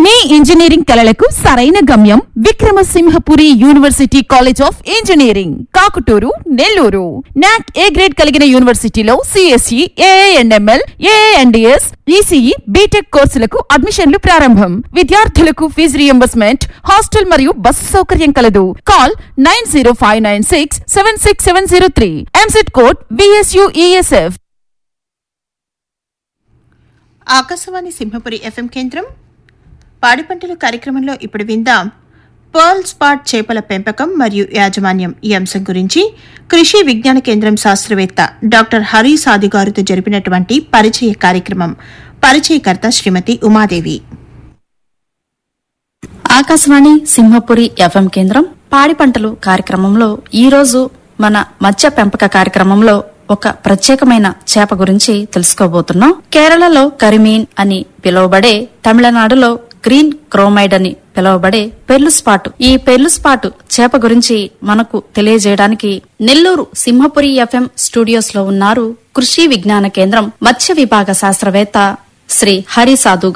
మీ engineering కలలకు సరైన గమ్యం Vikramasimhapuri university college of engineering Kakuturu Nellore NAAC A grade కలిగిన యూనివర్సిటీలో CSE AIML AIDS ECE B Tech కోర్సులకు అడ్మిషన్లు ప్రారంభం విద్యార్థులకు ఫీజు రియంబర్స్మెంట్ హాస్టల్ మరియు బస్సు సౌకర్యం కలదు call nine zero five nine six seven six seven zero three EAMCET code BSUESF Akashvani Simhapuri FM కేంద్రం పాడి పంటలు కార్యక్రమంలో ఇప్పుడు విందాం పర్ల్ స్పాట్ చేపల పెంపకం మరియు యాజమాన్యం ఈ అంశం గురించి కృషి విజ్ఞాన కేంద్రం శాస్త్రవేత్త డాక్టర్ హరి సాది గారితో జరిపినటువంటి పరిచయ కార్యక్రమం పరిచయకర్త శ్రీమతి ఉమాదేవి ఆకాశవాణి సింహపురి ఎఫ్ఎం కేంద్రం పాడి పంటలు కార్యక్రమంలో ఈ రోజు మన మత్స్య పెంపక కార్యక్రమంలో ఒక ప్రత్యేకమైన చేప గురించి తెలుసుకోబోతున్నాం కేరళలో కరిమీన్ అని పిలువబడే తమిళనాడులో గ్రీన్ క్రోమైడ్ అని పిలువబడే పెర్లు స్పాటు ఈ పెర్లు స్పాటు చేప గురించి మనకు తెలియజేయడానికి నెల్లూరు సింహపురి ఎఫ్ఎం స్టూడియోస్ లో ఉన్నారు కృషి విజ్ఞాన కేంద్రం మత్స్య విభాగ శాస్త్రవేత్త శ్రీ హరి సాధు